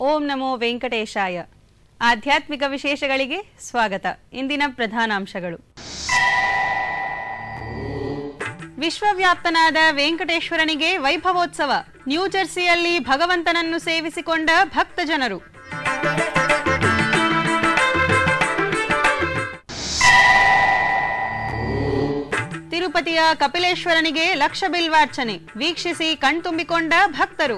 ಓಂ ನಮೋ ವೆಂಕಟೇಶಾಯ ಆಧ್ಯಾತ್ಮಿಕ ವಿಶೇಷಗಳಿಗೆ ಸ್ವಾಗತ ಇಂದಿನ ಪ್ರಧಾನಾಂಶಗಳು ವಿಶ್ವವ್ಯಾಪ್ತನಾದ ವೆಂಕಟೇಶ್ವರನಿಗೆ ವೈಭವೋತ್ಸವ ನ್ಯೂಜೆರ್ಸಿಯಲ್ಲಿ ಭಗವಂತನನ್ನು ಸೇವಿಸಿಕೊಂಡ ಭಕ್ತ ಜನರು ತಿರುಪತಿಯ ಕಪಿಲೇಶ್ವರನಿಗೆ ಲಕ್ಷ ಬಿಲ್ವಾರ್ಚನೆ ವೀಕ್ಷಿಸಿ ಕಣ್ತುಂಬಿಕೊಂಡ ಭಕ್ತರು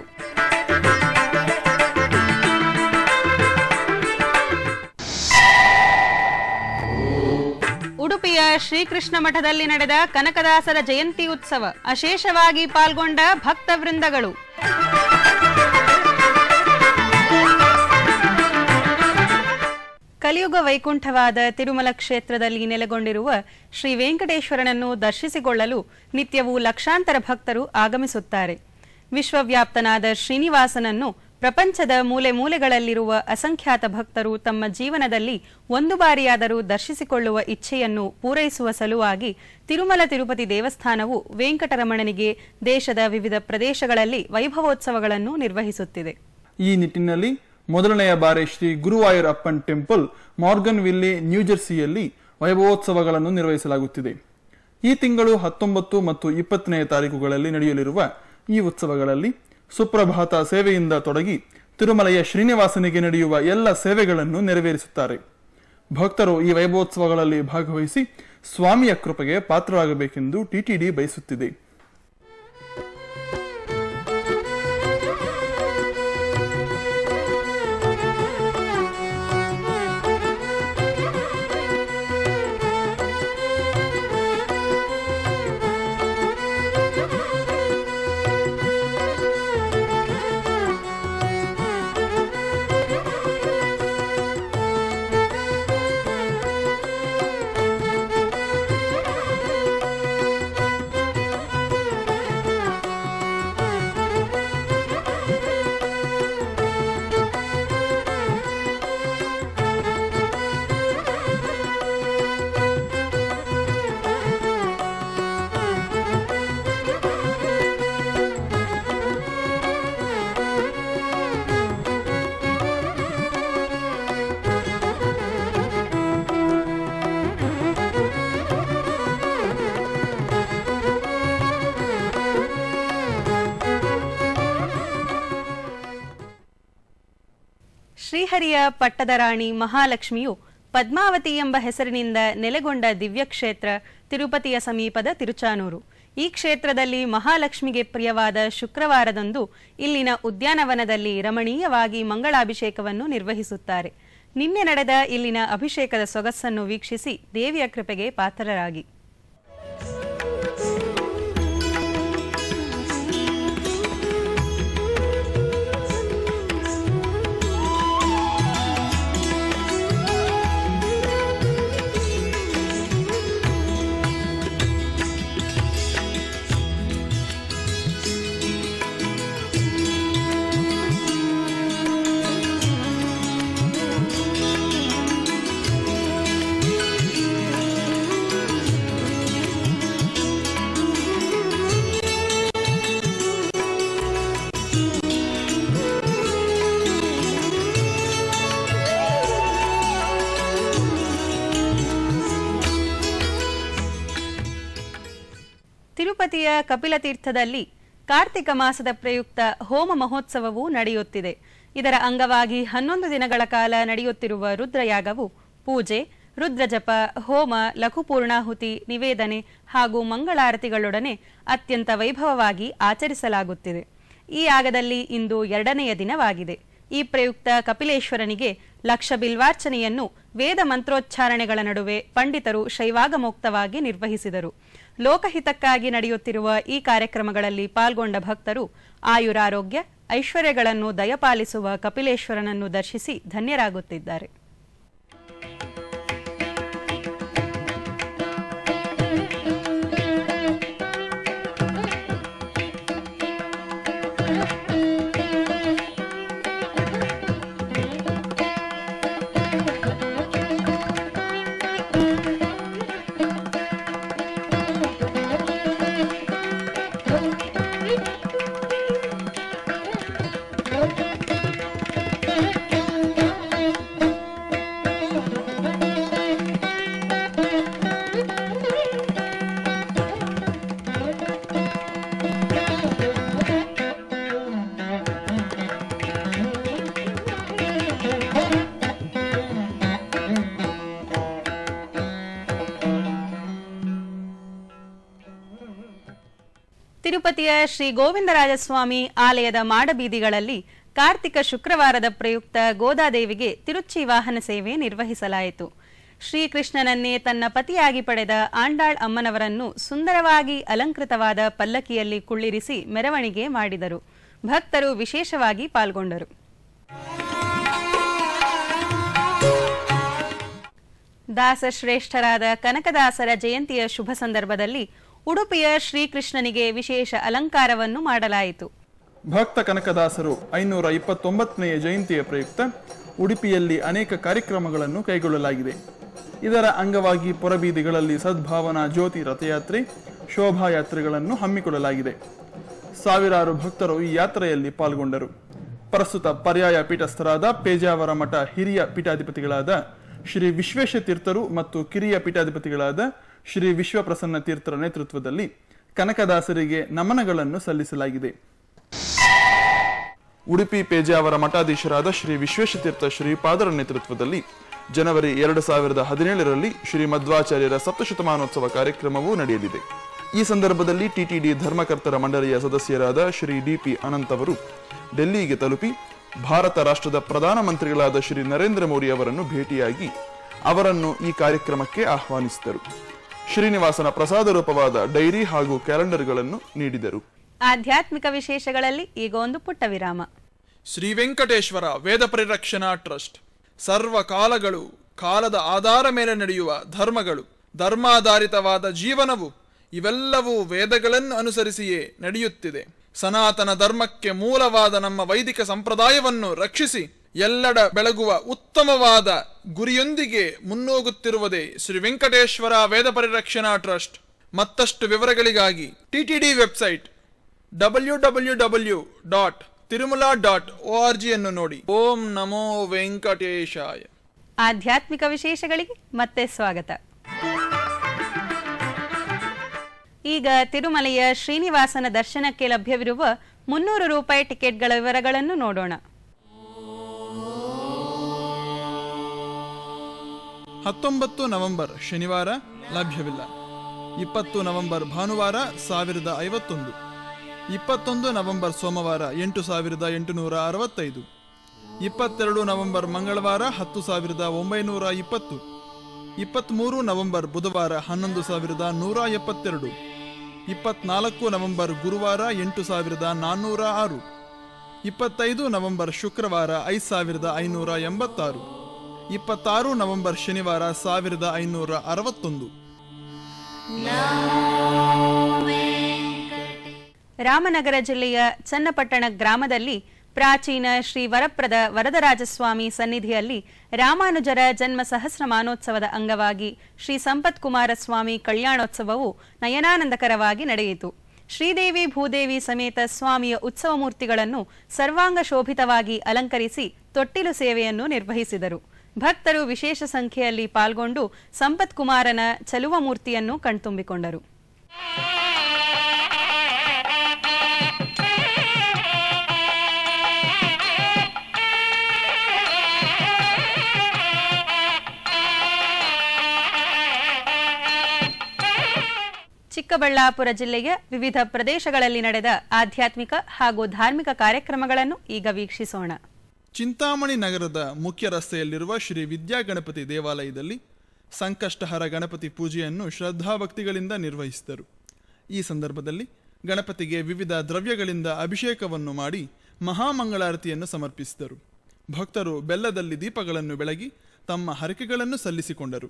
ಉಡುಪಿಯ ಶ್ರೀಕೃಷ್ಣ ಮಠದಲ್ಲಿ ನಡೆದ ಕನಕದಾಸರ ಜಯಂತಿ ಉತ್ಸವ ಅಶೇಷವಾಗಿ ಪಾಲ್ಗೊಂಡ ಭಕ್ತ ವೃಂದಗಳು ಕಲಿಯುಗ ವೈಕುಂಠವಾದ ತಿರುಮಲ ಕ್ಷೇತ್ರದಲ್ಲಿ ನೆಲೆಗೊಂಡಿರುವ ಶ್ರೀ ವೆಂಕಟೇಶ್ವರನನ್ನು ದರ್ಶಿಸಿಕೊಳ್ಳಲು ನಿತ್ಯವೂ ಲಕ್ಷಾಂತರ ಭಕ್ತರು ಆಗಮಿಸುತ್ತಾರೆ ವಿಶ್ವವ್ಯಾಪ್ತನಾದ ಶ್ರೀನಿವಾಸನನ್ನು ಪ್ರಪಂಚದ ಮೂಲೆ ಮೂಲೆಗಳಲ್ಲಿರುವ ಅಸಂಖ್ಯಾತ ಭಕ್ತರು ತಮ್ಮ ಜೀವನದಲ್ಲಿ ಒಂದು ಬಾರಿಯಾದರೂ ದರ್ಶಿಸಿಕೊಳ್ಳುವ ಇಚ್ಛೆಯನ್ನು ಪೂರೈಸುವ ಸಲುವಾಗಿ ತಿರುಮಲ ತಿರುಪತಿ ದೇವಸ್ಥಾನವು ವೆಂಕಟರಮಣನಿಗೆ ದೇಶದ ವಿವಿಧ ಪ್ರದೇಶಗಳಲ್ಲಿ ವೈಭವೋತ್ಸವಗಳನ್ನು ನಿರ್ವಹಿಸುತ್ತಿದೆ ಈ ನಿಟ್ಟಿನಲ್ಲಿ ಮೊದಲನೆಯ ಬಾರಿ ಶ್ರೀ ಗುರುವಾಯೂರ್ ಅಪ್ಪನ್ ಟೆಂಪಲ್ ಮಾರ್ಗನ್ ವಿಲ್ಲಿ ನ್ಯೂಜೆರ್ಸಿಯಲ್ಲಿ ವೈಭವೋತ್ಸವಗಳನ್ನು ನಿರ್ವಹಿಸಲಾಗುತ್ತಿದೆ ಈ ತಿಂಗಳು ಹತ್ತೊಂಬತ್ತು ಮತ್ತು ಇಪ್ಪತ್ತನೆಯ ತಾರೀಕುಗಳಲ್ಲಿ ನಡೆಯಲಿರುವ ಈ ಉತ್ಸವಗಳಲ್ಲಿ ಸುಪ್ರಭಾತ ಸೇವೆಯಿಂದ ತೊಡಗಿ ತಿರುಮಲೆಯ ಶ್ರೀನಿವಾಸನಿಗೆ ನಡೆಯುವ ಎಲ್ಲ ಸೇವೆಗಳನ್ನು ನೆರವೇರಿಸುತ್ತಾರೆ ಭಕ್ತರು ಈ ವೈಭವೋತ್ಸವಗಳಲ್ಲಿ ಭಾಗವಹಿಸಿ ಸ್ವಾಮಿಯ ಕೃಪೆಗೆ ಪಾತ್ರರಾಗಬೇಕೆಂದು ಟಿಟಿಡಿ ಬಯಸುತ್ತಿದೆ ಶ್ರೀಹರಿಯ ಪಟ್ಟದ ರಾಣಿ ಮಹಾಲಕ್ಷ್ಮಿಯು ಪದ್ಮಾವತಿ ಎಂಬ ಹೆಸರಿನಿಂದ ನೆಲೆಗೊಂಡ ದಿವ್ಯಕ್ಷೇತ್ರ ತಿರುಪತಿಯ ಸಮೀಪದ ತಿರುಚಾನೂರು ಈ ಕ್ಷೇತ್ರದಲ್ಲಿ ಮಹಾಲಕ್ಷ್ಮಿಗೆ ಪ್ರಿಯವಾದ ಶುಕ್ರವಾರದಂದು ಇಲ್ಲಿನ ಉದ್ಯಾನವನದಲ್ಲಿ ರಮಣೀಯವಾಗಿ ಮಂಗಳಾಭಿಷೇಕವನ್ನು ನಿರ್ವಹಿಸುತ್ತಾರೆ ನಿನ್ನೆ ನಡೆದ ಇಲ್ಲಿನ ಅಭಿಷೇಕದ ಸೊಗಸನ್ನು ವೀಕ್ಷಿಸಿ ದೇವಿಯ ಕೃಪೆಗೆ ಪಾತ್ರರಾಗಿ ತಿರುಪತಿಯ ಕಪಿಲತೀರ್ಥದಲ್ಲಿ ಕಾರ್ತಿಕ ಮಾಸದ ಪ್ರಯುಕ್ತ ಹೋಮ ಮಹೋತ್ಸವವು ನಡೆಯುತ್ತಿದೆ ಇದರ ಅಂಗವಾಗಿ ಹನ್ನೊಂದು ದಿನಗಳ ಕಾಲ ನಡೆಯುತ್ತಿರುವ ರುದ್ರಯಾಗವು ಪೂಜೆ ರುದ್ರಜಪ ಹೋಮ ಲಘುಪೂರ್ಣಾಹುತಿ ನಿವೇದನೆ ಹಾಗೂ ಮಂಗಳಾರತಿಗಳೊಡನೆ ಅತ್ಯಂತ ವೈಭವವಾಗಿ ಆಚರಿಸಲಾಗುತ್ತಿದೆ ಈ ಯಾಗದಲ್ಲಿ ಇಂದು ಎರಡನೆಯ ದಿನವಾಗಿದೆ ಈ ಪ್ರಯುಕ್ತ ಕಪಿಲೇಶ್ವರನಿಗೆ ಲಕ್ಷ ಬಿಲ್ವಾರ್ಚನೆಯನ್ನು ವೇದ ಮಂತ್ರೋಚ್ಚಾರಣೆಗಳ ನಡುವೆ ಪಂಡಿತರು ಶೈವಾಗಮೋಕ್ತವಾಗಿ ನಿರ್ವಹಿಸಿದರು ಲೋಕಹಿತಕ್ಕಾಗಿ ನಡೆಯುತ್ತಿರುವ ಈ ಕಾರ್ಯಕ್ರಮಗಳಲ್ಲಿ ಪಾಲ್ಗೊಂಡ ಭಕ್ತರು ಆಯುರಾರೋಗ್ಯ ಐಶ್ವರ್ಯಗಳನ್ನು ದಯಪಾಲಿಸುವ ಕಪಿಲೇಶ್ವರನನ್ನು ದರ್ಶಿಸಿ ಧನ್ಯರಾಗುತ್ತಿದ್ದಾರೆ Thank you. ತಿರುಪತಿಯ ಶ್ರೀ ಗೋವಿಂದರಾಜಸ್ವಾಮಿ ಆಲಯದ ಮಾಡಬೀದಿಗಳಲ್ಲಿ ಕಾರ್ತಿಕ ಶುಕ್ರವಾರದ ಪ್ರಯುಕ್ತ ಗೋದಾದೇವಿಗೆ ತಿರುಚಿ ವಾಹನ ಸೇವೆ ನಿರ್ವಹಿಸಲಾಯಿತು ಶ್ರೀಕೃಷ್ಣನನ್ನೇ ತನ್ನ ಪತಿಯಾಗಿ ಪಡೆದ ಆಂಡಾಳ್ ಅಮ್ಮನವರನ್ನು ಸುಂದರವಾಗಿ ಅಲಂಕೃತವಾದ ಪಲ್ಲಕ್ಕಿಯಲ್ಲಿ ಕುಳ್ಳಿರಿಸಿ ಮೆರವಣಿಗೆ ಮಾಡಿದರು ಭಕ್ತರು ವಿಶೇಷವಾಗಿ ಪಾಲ್ಗೊಂಡರು ದಾಸಶ್ರೇಷ್ಠರಾದ ಕನಕದಾಸರ ಜಯಂತಿಯ ಶುಭ ಸಂದರ್ಭದಲ್ಲಿ ಉಡುಪಿಯ ಶ್ರೀಕೃಷ್ಣನಿಗೆ ವಿಶೇಷ ಅಲಂಕಾರವನ್ನು ಮಾಡಲಾಯಿತು ಭಕ್ತ ಕನಕದಾಸರು ಐನೂರ ಇಪ್ಪತ್ತೊಂಬತ್ತನೆಯ ಜಯಂತಿಯ ಪ್ರಯುಕ್ತ ಉಡುಪಿಯಲ್ಲಿ ಅನೇಕ ಕಾರ್ಯಕ್ರಮಗಳನ್ನು ಕೈಗೊಳ್ಳಲಾಗಿದೆ ಇದರ ಅಂಗವಾಗಿ ಪೊರಬೀದಿಗಳಲ್ಲಿ ಸದ್ಭಾವನಾ ಜ್ಯೋತಿ ರಥಯಾತ್ರೆ ಶೋಭಾಯಾತ್ರೆಗಳನ್ನು ಹಮ್ಮಿಕೊಳ್ಳಲಾಗಿದೆ ಸಾವಿರಾರು ಭಕ್ತರು ಈ ಯಾತ್ರೆಯಲ್ಲಿ ಪಾಲ್ಗೊಂಡರು ಪ್ರಸ್ತುತ ಪರ್ಯಾಯ ಪೀಠಸ್ಥರಾದ ಪೇಜಾವರ ಮಠ ಹಿರಿಯ ಪೀಠಾಧಿಪತಿಗಳಾದ ಶ್ರೀ ವಿಶ್ವೇಶ ತೀರ್ಥರು ಮತ್ತು ಕಿರಿಯ ಪೀಠಾಧಿಪತಿಗಳಾದ ಶ್ರೀ ವಿಶ್ವಪ್ರಸನ್ನ ತೀರ್ಥರ ನೇತೃತ್ವದಲ್ಲಿ ಕನಕದಾಸರಿಗೆ ನಮನಗಳನ್ನು ಸಲ್ಲಿಸಲಾಗಿದೆ ಉಡುಪಿ ಪೇಜಾವರ ಮಠಾಧೀಶರಾದ ಶ್ರೀ ವಿಶ್ವೇಶತೀರ್ಥ ಶ್ರೀಪಾದರ ನೇತೃತ್ವದಲ್ಲಿ ಜನವರಿ ಎರಡು ಸಾವಿರದ ಹದಿನೇಳರಲ್ಲಿ ಶ್ರೀ ಮಧ್ವಾಚಾರ್ಯರ ಸಪ್ತಶತಮಾನೋತ್ಸವ ಕಾರ್ಯಕ್ರಮವೂ ನಡೆಯಲಿದೆ ಈ ಸಂದರ್ಭದಲ್ಲಿ ಟಿಟಿಡಿ ಧರ್ಮಕರ್ತರ ಮಂಡಳಿಯ ಸದಸ್ಯರಾದ ಶ್ರೀ ಡಿಪಿ ಅನಂತ್ ಅವರು ಡೆಲ್ಲಿಗೆ ತಲುಪಿ ಭಾರತ ರಾಷ್ಟ್ರದ ಪ್ರಧಾನಮಂತ್ರಿಗಳಾದ ಶ್ರೀ ನರೇಂದ್ರ ಮೋದಿ ಅವರನ್ನು ಭೇಟಿಯಾಗಿ ಅವರನ್ನು ಈ ಕಾರ್ಯಕ್ರಮಕ್ಕೆ ಆಹ್ವಾನಿಸಿದರು ಶ್ರೀನಿವಾಸನ ಪ್ರಸಾದ ರೂಪವಾದ ಡೈರಿ ಹಾಗೂ ಕ್ಯಾಲೆಂಡರ್ಗಳನ್ನು ನೀಡಿದರು ಆಧ್ಯಾತ್ಮಿಕ ವಿಶೇಷಗಳಲ್ಲಿ ಈಗ ಒಂದು ಪುಟ್ಟ ವಿರಾಮ ಶ್ರೀ ವೆಂಕಟೇಶ್ವರ ವೇದ ಪರಿರಕ್ಷಣಾ ಟ್ರಸ್ಟ್ ಸರ್ವ ಕಾಲಗಳು ಕಾಲದ ಆಧಾರ ಮೇಲೆ ನಡೆಯುವ ಧರ್ಮಗಳು ಧರ್ಮಾಧಾರಿತವಾದ ಜೀವನವು ಇವೆಲ್ಲವೂ ವೇದಗಳನ್ನು ಅನುಸರಿಸಿಯೇ ನಡೆಯುತ್ತಿದೆ ಸನಾತನ ಧರ್ಮಕ್ಕೆ ಮೂಲವಾದ ನಮ್ಮ ವೈದಿಕ ಸಂಪ್ರದಾಯವನ್ನು ರಕ್ಷಿಸಿ ಎಲ್ಲೆಡ ಬೆಳಗುವ ಉತ್ತಮವಾದ ಗುರಿಯೊಂದಿಗೆ ಮುನ್ನೋಗುತ್ತಿರುವುದೇ ಶ್ರೀ ವೆಂಕಟೇಶ್ವರ ವೇದ ಪರಿರಕ್ಷಣಾ ಟ್ರಸ್ಟ್ ಮತ್ತಷ್ಟು ವಿವರಗಳಿಗಾಗಿ TTD website W W W dot Tirumala dot O R ಜಿಯನ್ನು ನೋಡಿ ಓಂ ನಮೋ ವೆಂಕಟೇಶಾಯ ಆಧ್ಯಾತ್ಮಿಕ ವಿಶೇಷಗಳಿಗೆ ಮತ್ತೆ ಸ್ವಾಗತ ಈಗ ತಿರುಮಲೆಯ ಶ್ರೀನಿವಾಸನ ದರ್ಶನಕ್ಕೆ ಲಭ್ಯವಿರುವ ಮುನ್ನೂರು ರೂಪಾಯಿ ಟಿಕೆಟ್ಗಳ ವಿವರಗಳನ್ನು ನೋಡೋಣ ಹತ್ತೊಂಬತ್ತು ನವೆಂಬರ್ ಶನಿವಾರ ಲಭ್ಯವಿಲ್ಲ ಇಪ್ಪತ್ತು ನವೆಂಬರ್ ಭಾನುವಾರ ಸಾವಿರದ ಐವತ್ತೊಂದು ಇಪ್ಪತ್ತೊಂದು ನವೆಂಬರ್ ಸೋಮವಾರ ಎಂಟು ಸಾವಿರದ ಎಂಟುನೂರ ಅರವತ್ತೈದು ಇಪ್ಪತ್ತೆರಡು ನವೆಂಬರ್ ಮಂಗಳವಾರ ಹತ್ತು ಸಾವಿರದ ಒಂಬೈನೂರ ಇಪ್ಪತ್ತು ಇಪ್ಪತ್ತ್ಮೂರು ನವೆಂಬರ್ ಬುಧವಾರ ಹನ್ನೊಂದು ಸಾವಿರದ ನೂರ ಎಪ್ಪತ್ತೆರಡು ಇಪ್ಪತ್ನಾಲ್ಕು ನವೆಂಬರ್ ಗುರುವಾರ ಎಂಟು ಸಾವಿರದ ನಾನ್ನೂರ ಆರು ಇಪ್ಪತ್ತೈದು ನವೆಂಬರ್ ಶುಕ್ರವಾರ ಐದು ಸಾವಿರದ ಐನೂರ ಎಂಬತ್ತಾರು ಇಪ್ಪತ್ತಾರು ನವೆಂಬರ್ ಶನಿವಾರ ಸಾವಿರದ ಐನೂರ ಅರವತ್ತೊಂದು ರಾಮನಗರ ಜಿಲ್ಲೆಯ ಚನ್ನಪಟ್ಟಣ ಗ್ರಾಮದಲ್ಲಿ ಪ್ರಾಚೀನ ಶ್ರೀ ವರಪ್ರದ ವರದರಾಜಸ್ವಾಮಿ ಸನ್ನಿಧಿಯಲ್ಲಿ ರಾಮಾನುಜರ ಜನ್ಮ ಸಹಸ್ರಮಾನೋತ್ಸವದ ಅಂಗವಾಗಿ ಶ್ರೀ ಸಂಪತ್ ಕುಮಾರ ಸ್ವಾಮಿ ಕಲ್ಯಾಣೋತ್ಸವವು ನಯನಾನಂದಕರವಾಗಿ ನಡೆಯಿತು ಶ್ರೀದೇವಿ ಭೂದೇವಿ ಸಮೇತ ಸ್ವಾಮಿಯ ಉತ್ಸವ ಮೂರ್ತಿಗಳನ್ನು ಸರ್ವಾಂಗ ಶೋಭಿತವಾಗಿ ಅಲಂಕರಿಸಿ ತೊಟ್ಟಿಲು ಸೇವೆಯನ್ನು ನಿರ್ವಹಿಸಿದರು ಭಕ್ತರು ವಿಶೇಷ ಸಂಖ್ಯೆಯಲ್ಲಿ ಪಾಲ್ಗೊಂಡು ಸಂಪತ್ ಕುಮಾರನ ಚಲುವ ಮೂರ್ತಿಯನ್ನು ಕಣ್ತುಂಬಿಕೊಂಡರು ಚಿಕ್ಕಬಳ್ಳಾಪುರ ಜಿಲ್ಲೆಯ ವಿವಿಧ ಪ್ರದೇಶಗಳಲ್ಲಿ ನಡೆದ ಆಧ್ಯಾತ್ಮಿಕ ಹಾಗೂ ಧಾರ್ಮಿಕ ಕಾರ್ಯಕ್ರಮಗಳನ್ನು ಈಗ ವೀಕ್ಷಿಸೋಣ ಚಿಂತಾಮಣಿ ನಗರದ ಮುಖ್ಯ ರಸ್ತೆಯಲ್ಲಿರುವ ಶ್ರೀ ವಿದ್ಯಾ ಗಣಪತಿ ದೇವಾಲಯದಲ್ಲಿ ಸಂಕಷ್ಟಹರ ಗಣಪತಿ ಪೂಜೆಯನ್ನು ಶ್ರದ್ಧಾಭಕ್ತಿಗಳಿಂದ ನಿರ್ವಹಿಸಿದರು ಈ ಸಂದರ್ಭದಲ್ಲಿ ಗಣಪತಿಗೆ ವಿವಿಧ ದ್ರವ್ಯಗಳಿಂದ ಅಭಿಷೇಕವನ್ನು ಮಾಡಿ ಮಹಾಮಂಗಳಾರತಿಯನ್ನು ಸಮರ್ಪಿಸಿದರು ಭಕ್ತರು ಬೆಲ್ಲದಲ್ಲಿ ದೀಪಗಳನ್ನು ಬೆಳಗಿ ತಮ್ಮ ಹರಕೆಗಳನ್ನು ಸಲ್ಲಿಸಿಕೊಂಡರು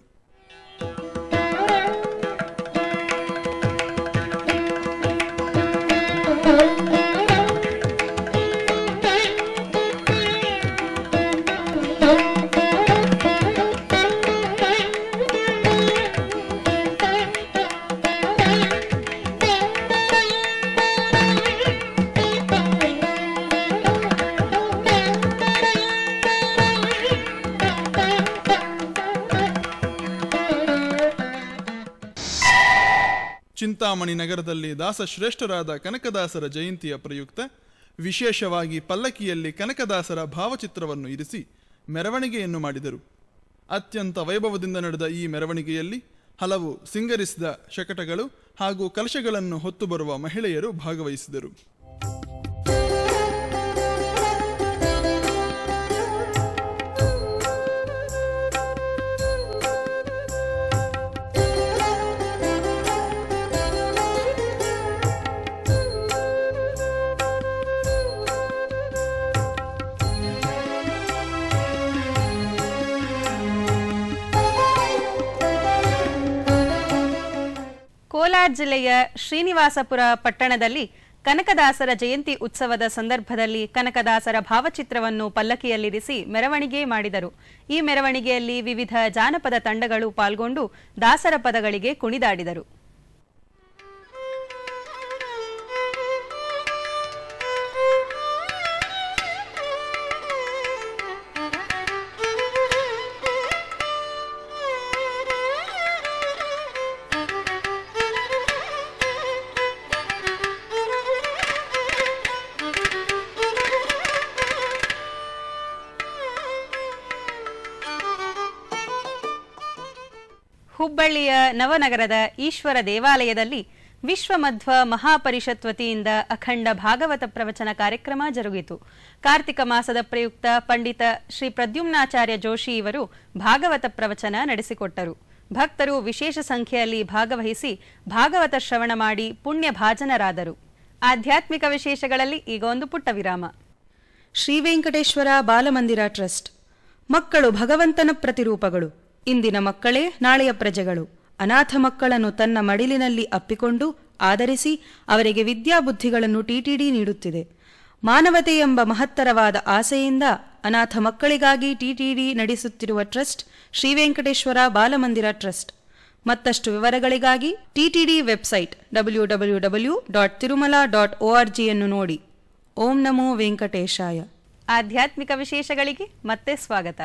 ಚಿಂತಾಮಣಿ ನಗರದಲ್ಲಿ ದಾಸಶ್ರೇಷ್ಠರಾದ ಕನಕದಾಸರ ಜಯಂತಿಯ ಪ್ರಯುಕ್ತ ವಿಶೇಷವಾಗಿ ಪಲ್ಲಕ್ಕಿಯಲ್ಲಿ ಕನಕದಾಸರ ಭಾವಚಿತ್ರವನ್ನು ಇರಿಸಿ ಮೆರವಣಿಗೆಯನ್ನು ಮಾಡಿದರು ಅತ್ಯಂತ ವೈಭವದಿಂದ ನಡೆದ ಈ ಮೆರವಣಿಗೆಯಲ್ಲಿ ಹಲವು ಸಿಂಗರಿಸಿದ ಶಕಟಗಳು ಹಾಗೂ ಕಲಶಗಳನ್ನು ಹೊತ್ತು ಬರುವ ಮಹಿಳೆಯರು ಭಾಗವಹಿಸಿದರು ಕೋಲಾರ ಜಿಲ್ಲೆಯ ಶ್ರೀನಿವಾಸಪುರ ಪಟ್ಟಣದಲ್ಲಿ ಕನಕದಾಸರ ಜಯಂತಿ ಉತ್ಸವದ ಸಂದರ್ಭದಲ್ಲಿ ಕನಕದಾಸರ ಭಾವಚಿತ್ರವನ್ನು ಪಲ್ಲಕ್ಕಿಯಲ್ಲಿರಿಸಿ ಮೆರವಣಿಗೆ ಮಾಡಿದರು ಈ ಮೆರವಣಿಗೆಯಲ್ಲಿ ವಿವಿಧ ಜಾನಪದ ತಂಡಗಳು ಪಾಲ್ಗೊಂಡು ದಾಸರ ಪದಗಳಿಗೆ ಕುಣಿದಾಡಿದರು ಹುಬ್ಬಳ್ಳಿಯ ನವನಗರದ ಈಶ್ವರ ದೇವಾಲಯದಲ್ಲಿ ವಿಶ್ವಮಧ್ವ ಮಹಾಪರಿಷತ್ ವತಿಯಿಂದ ಅಖಂಡ ಭಾಗವತ ಪ್ರವಚನ ಕಾರ್ಯಕ್ರಮ ಜರುಗಿತು ಕಾರ್ತಿಕ ಮಾಸದ ಪ್ರಯುಕ್ತ ಪಂಡಿತ ಶ್ರೀ ಪ್ರದ್ಯುಮ್ನಾಚಾರ್ಯ ಜೋಶಿ ಇವರು ಭಾಗವತ ಪ್ರವಚನ ನಡೆಸಿಕೊಟ್ಟರು ಭಕ್ತರು ವಿಶೇಷ ಸಂಖ್ಯೆಯಲ್ಲಿ ಭಾಗವಹಿಸಿ ಭಾಗವತ ಶ್ರವಣ ಮಾಡಿ ಪುಣ್ಯ ಭಾಜನರಾದರು ಆಧ್ಯಾತ್ಮಿಕ ವಿಶೇಷಗಳಲ್ಲಿ ಈಗ ಒಂದು ಪುಟ್ಟ ವಿರಾಮ ಶ್ರೀ ವೆಂಕಟೇಶ್ವರ ಬಾಲಮಂದಿರ ಟ್ರಸ್ಟ್ ಮಕ್ಕಳು ಭಗವಂತನ ಪ್ರತಿರೂಪಗಳು ಇಂದಿನ ಮಕ್ಕಳೇ ನಾಳೆಯ ಪ್ರಜೆಗಳು ಅನಾಥ ಮಕ್ಕಳನ್ನು ತನ್ನ ಮಡಿಲಿನಲ್ಲಿ ಅಪ್ಪಿಕೊಂಡು ಆದರಿಸಿ ಅವರಿಗೆ ವಿದ್ಯಾಬುದ್ಧಿಗಳನ್ನು ಟಿಟಿಡಿ ನೀಡುತ್ತಿದೆ ಮಾನವತೆ ಎಂಬ ಮಹತ್ತರವಾದ ಆಸೆಯಿಂದ ಅನಾಥ ಮಕ್ಕಳಿಗಾಗಿ ಟಿಟಿಡಿ ನಡೆಸುತ್ತಿರುವ ಟ್ರಸ್ಟ್ ಶ್ರೀ ವೆಂಕಟೇಶ್ವರ ಬಾಲಮಂದಿರ ಟ್ರಸ್ಟ್ ಮತ್ತಷ್ಟು ವಿವರಗಳಿಗಾಗಿ TTD website W W W dot Tirumala dot O R ಜಿಯನ್ನು ನೋಡಿ ಓಂ ನಮೋ ವೆಂಕಟೇಶಾಯ ಆಧ್ಯಾತ್ಮಿಕ ವಿಶೇಷಗಳಿಗೆ ಮತ್ತೆ ಸ್ವಾಗತ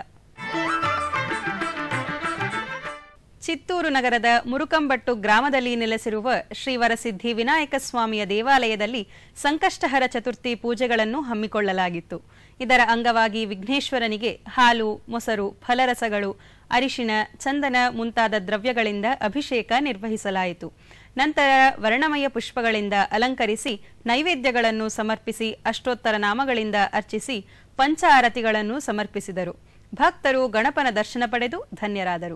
ಚಿತ್ತೂರು ನಗರದ ಮುರುಕಂಬಟ್ಟು ಗ್ರಾಮದಲ್ಲಿ ನೆಲೆಸಿರುವ ಶ್ರೀ ವರಸಿದ್ಧಿ ವಿನಾಯಕ ಸ್ವಾಮಿಯ ದೇವಾಲಯದಲ್ಲಿ ಸಂಕಷ್ಟಹರ ಚತುರ್ಥಿ ಪೂಜೆಗಳನ್ನು ಹಮ್ಮಿಕೊಳ್ಳಲಾಗಿತ್ತು ಇದರ ಅಂಗವಾಗಿ ವಿಘ್ನೇಶ್ವರನಿಗೆ ಹಾಲು ಮೊಸರು ಫಲರಸಗಳು ಅರಿಶಿಣ ಚಂದನ ಮುಂತಾದ ದ್ರವ್ಯಗಳಿಂದ ಅಭಿಷೇಕ ನಿರ್ವಹಿಸಲಾಯಿತು ನಂತರ ವರ್ಣಮಯ ಪುಷ್ಪಗಳಿಂದ ಅಲಂಕರಿಸಿ ನೈವೇದ್ಯಗಳನ್ನು ಸಮರ್ಪಿಸಿ ಅಷ್ಟೋತ್ತರ ನಾಮಗಳಿಂದ ಅರ್ಚಿಸಿ ಪಂಚ ಆರತಿಗಳನ್ನು ಸಮರ್ಪಿಸಿದರು ಭಕ್ತರು ಗಣಪನ ದರ್ಶನ ಪಡೆದು ಧನ್ಯರಾದರು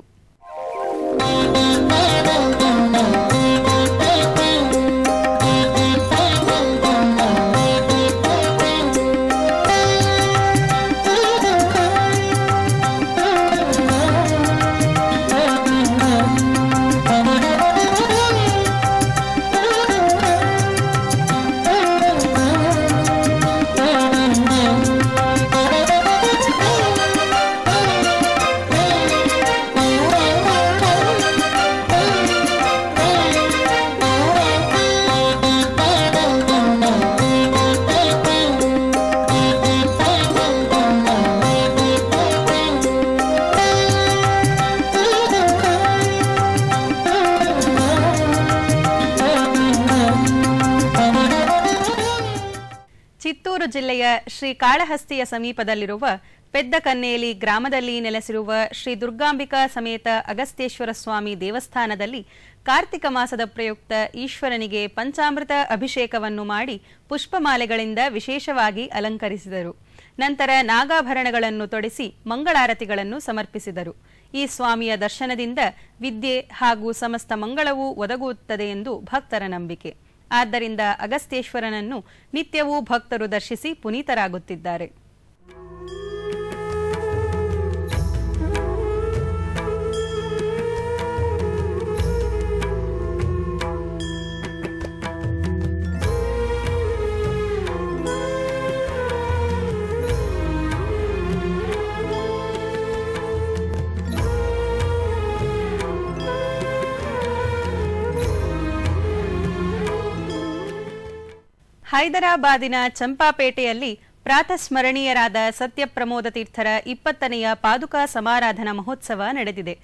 ಚಿತ್ತೂರು ಜಿಲ್ಲೆಯ ಶ್ರೀ ಕಾಳಹಸ್ತಿಯ ಸಮೀಪದಲ್ಲಿರುವ ಪೆದ್ದಕನ್ನೇಲಿ ಗ್ರಾಮದಲ್ಲಿ ನೆಲೆಸಿರುವ ಶ್ರೀ ದುರ್ಗಾಂಬಿಕಾ ಸಮೇತ ಅಗಸ್ತ್ಯೇಶ್ವರ ಸ್ವಾಮಿ ದೇವಸ್ಥಾನದಲ್ಲಿ ಕಾರ್ತಿಕ ಮಾಸದ ಪ್ರಯುಕ್ತ ಈಶ್ವರನಿಗೆ ಪಂಚಾಮೃತ ಅಭಿಷೇಕವನ್ನು ಮಾಡಿ ಪುಷ್ಪಮಾಲೆಗಳಿಂದ ವಿಶೇಷವಾಗಿ ಅಲಂಕರಿಸಿದರು ನಂತರ ನಾಗಾಭರಣಗಳನ್ನು ತೊಡಿಸಿ ಮಂಗಳಾರತಿಗಳನ್ನು ಸಮರ್ಪಿಸಿದರು ಈ ಸ್ವಾಮಿಯ ದರ್ಶನದಿಂದ ವಿದ್ಯೆ ಹಾಗೂ ಸಮಸ್ತ ಮಂಗಳವೂ ಒದಗುತ್ತದೆ ಎಂದು ಭಕ್ತರ ನಂಬಿಕೆ ಆದ್ದರಿಂದ ಅಗಸ್ತ್ಯೇಶ್ವರನನ್ನು ನಿತ್ಯವೂ ಭಕ್ತರು ದರ್ಶಿಸಿ ಪುನೀತರಾಗುತ್ತಿದ್ದಾರೆ ಹೈದರಾಬಾದಿನ ಚಂಪಾಪೇಟೆಯಲ್ಲಿ ಪ್ರಾತಸ್ಮರಣೀಯರಾದ ಸತ್ಯಪ್ರಮೋದ ತೀರ್ಥರ ಇಪ್ಪತ್ತನೆಯ ಪಾದುಕಾ ಸಮಾರಾಧನಾ ಮಹೋತ್ಸವ ನಡೆದಿದೆ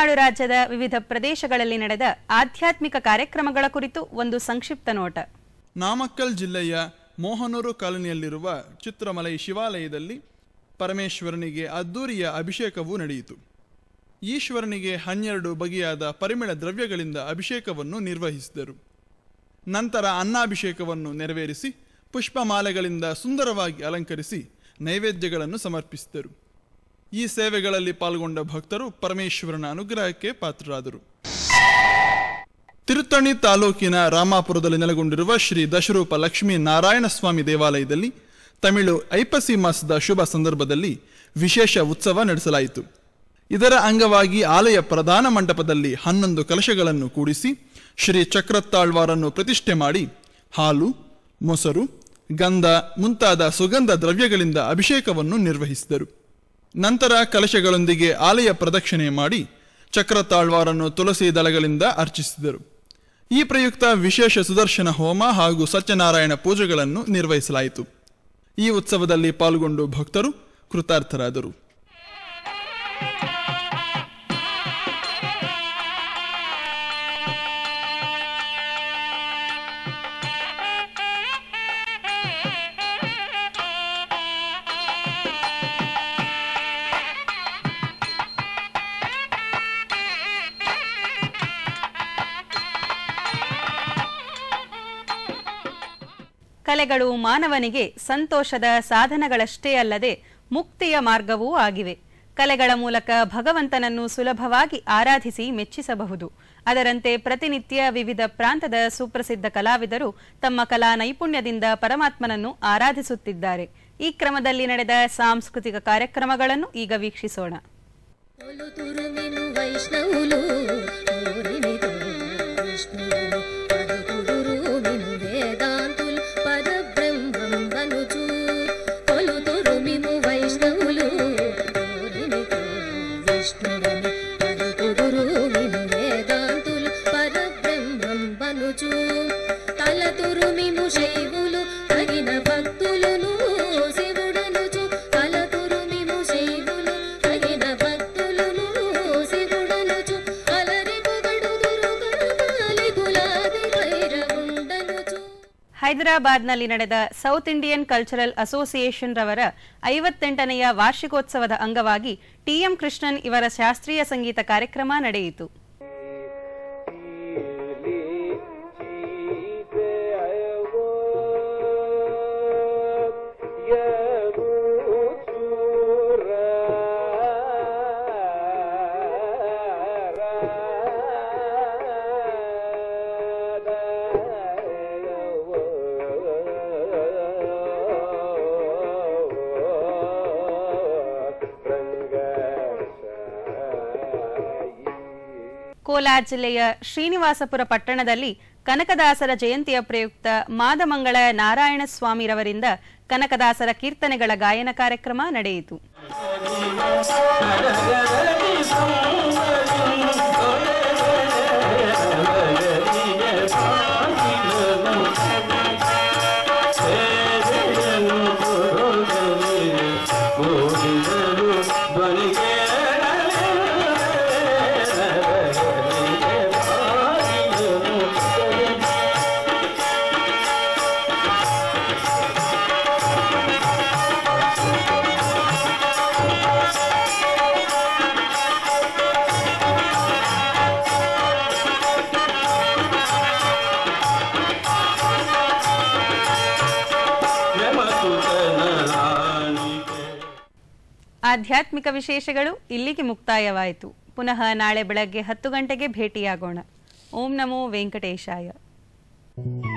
ಮಲೆನಾಡು ರಾಜ್ಯದ ವಿವಿಧ ಪ್ರದೇಶಗಳಲ್ಲಿ ನಡೆದ ಆಧ್ಯಾತ್ಮಿಕ ಕಾರ್ಯಕ್ರಮಗಳ ಕುರಿತು ಒಂದು ಸಂಕ್ಷಿಪ್ತ ನೋಟ ನಾಮಕ್ಕಲ್ ಜಿಲ್ಲೆಯ ಮೋಹನೂರು ಕಾಲೋನಿಯಲ್ಲಿರುವ ಚಿತ್ರಮಲೈ ಶಿವಾಲಯದಲ್ಲಿ ಪರಮೇಶ್ವರನಿಗೆ ಅದ್ದೂರಿಯ ಅಭಿಷೇಕವೂ ನಡೆಯಿತು ಈಶ್ವರನಿಗೆ ಹನ್ನೆರಡು ಬಗೆಯಾದ ಪರಿಮಳ ದ್ರವ್ಯಗಳಿಂದ ಅಭಿಷೇಕವನ್ನು ನಿರ್ವಹಿಸಿದರು ನಂತರ ಅನ್ನಾಭಿಷೇಕವನ್ನು ನೆರವೇರಿಸಿ ಪುಷ್ಪಮಾಲೆಗಳಿಂದ ಸುಂದರವಾಗಿ ಅಲಂಕರಿಸಿ ನೈವೇದ್ಯಗಳನ್ನು ಸಮರ್ಪಿಸಿದರು ಈ ಸೇವೆಗಳಲ್ಲಿ ಪಾಲ್ಗೊಂಡ ಭಕ್ತರು ಪರಮೇಶ್ವರನ ಅನುಗ್ರಹಕ್ಕೆ ಪಾತ್ರರಾದರು ತಿರುತ್ತಣಿ ತಾಲೂಕಿನ ರಾಮಾಪುರದಲ್ಲಿ ನೆಲೆಗೊಂಡಿರುವ ಶ್ರೀ ದಶರೂಪ ಲಕ್ಷ್ಮೀ ನಾರಾಯಣ ಸ್ವಾಮಿ ದೇವಾಲಯದಲ್ಲಿ ತಮಿಳು ಐಪಸಿ ಮಾಸದ ಶುಭ ಸಂದರ್ಭದಲ್ಲಿ ವಿಶೇಷ ಉತ್ಸವ ನಡೆಸಲಾಯಿತು ಇದರ ಅಂಗವಾಗಿ ಆಲಯ ಪ್ರಧಾನ ಮಂಟಪದಲ್ಲಿ ಹನ್ನೊಂದು ಕಲಶಗಳನ್ನು ಕೂಡಿಸಿ ಶ್ರೀ ಚಕ್ರತ್ತಾಳ್ವಾರನ್ನು ಪ್ರತಿಷ್ಠೆ ಮಾಡಿ ಹಾಲು ಮೊಸರು ಗಂಧ ಮುಂತಾದ ಸುಗಂಧ ದ್ರವ್ಯಗಳಿಂದ ಅಭಿಷೇಕವನ್ನು ನಿರ್ವಹಿಸಿದರು ನಂತರ ಕಲಶಗಳೊಂದಿಗೆ ಆಲಯ ಪ್ರದಕ್ಷಿಣೆ ಮಾಡಿ ಚಕ್ರತಾಳ್ವಾರನ್ನು ತುಳಸಿ ದಳಗಳಿಂದ ಅರ್ಚಿಸಿದರು ಈ ಪ್ರಯುಕ್ತ ವಿಶೇಷ ಸುದರ್ಶನ ಹೋಮ ಹಾಗೂ ಸತ್ಯನಾರಾಯಣ ಪೂಜೆಗಳನ್ನು ನಿರ್ವಹಿಸಲಾಯಿತು ಈ ಉತ್ಸವದಲ್ಲಿ ಪಾಲ್ಗೊಂಡು ಭಕ್ತರು ಕೃತಾರ್ಥರಾದರು ಕಲೆಗಳು ಮಾನವನಿಗೆ ಸಂತೋಷದ ಸಾಧನಗಳಷ್ಟೇ ಅಲ್ಲದೆ ಮುಕ್ತಿಯ ಮಾರ್ಗವೂ ಆಗಿವೆ ಕಲೆಗಳ ಮೂಲಕ ಭಗವಂತನನ್ನು ಸುಲಭವಾಗಿ ಆರಾಧಿಸಿ ಮೆಚ್ಚಿಸಬಹುದು ಅದರಂತೆ ಪ್ರತಿನಿತ್ಯ ವಿವಿಧ ಪ್ರಾಂತದ ಸುಪ್ರಸಿದ್ಧ ಕಲಾವಿದರು ತಮ್ಮ ಕಲಾ ನೈಪುಣ್ಯದಿಂದ ಪರಮಾತ್ಮನನ್ನು ಆರಾಧಿಸುತ್ತಿದ್ದಾರೆ ಈ ಕ್ರಮದಲ್ಲಿ ನಡೆದ ಸಾಂಸ್ಕೃತಿಕ ಕಾರ್ಯಕ್ರಮಗಳನ್ನು ಈಗ ವೀಕ್ಷಿಸೋಣ ఒలు తురుమిను వైష్ణవులు ఊరిమితో విష్ణువులు పదుకుదురు మిను వేదాంతులు పరబ్రహ్మం వనుచు ఒలు తురుమిము వైష్ణవులు ఊరిమితో విష్ణుడని పదుకుదురు మిను వేదాంతులు పరబ్రహ్మం వనుచు తల తురుమిము శైవులు తగిన భక్తులును శివుడనుచు తల తురుమిము శైవులు తగిన భక్తులును శివుడనుచు అలరి పొగడుదురు గణపాలి గులాబి భైరవుండనుచు ಹೈದರಾಬಾದ್ನಲ್ಲಿ ನಡೆದ ಸೌತ್ ಇಂಡಿಯನ್ ಕಲ್ಚರಲ್ ಅಸೋಸಿಯೇಷನ್ ರವರ ಐವತ್ತೆಂಟನೆಯ ವಾರ್ಷಿಕೋತ್ಸವದ ಅಂಗವಾಗಿ ಟಿಎಂ ಕೃಷ್ಣನ್ ಇವರ ಶಾಸ್ತ್ರೀಯ ಸಂಗೀತ ಕಾರ್ಯಕ್ರಮ ನಡೆಯಿತು ಕೋಲಾರ ಜಿಲ್ಲೆಯ ಶ್ರೀನಿವಾಸಪುರ ಪಟ್ಟಣದಲ್ಲಿ ಕನಕದಾಸರ ಜಯಂತಿಯ ಪ್ರಯುಕ್ತ ಮಾದಮಂಗಳ ನಾರಾಯಣ ಸ್ವಾಮಿರವರಿಂದ ಕನಕದಾಸರ ಕೀರ್ತನೆಗಳ ಗಾಯನ ಕಾರ್ಯಕ್ರಮ ನಡೆಯಿತು ಆಧ್ಯಾತ್ಮಿಕ ವಿಶೇಷಗಳು ಇಲ್ಲಿಗೆ ಮುಕ್ತಾಯವಾಯಿತು ಪುನಃ ನಾಳೆ ಬೆಳಗ್ಗೆ ಹತ್ತು ಗಂಟೆಗೆ ಭೇಟಿಯಾಗೋಣ ಓಂ ನಮೋ ವೆಂಕಟೇಶಾಯ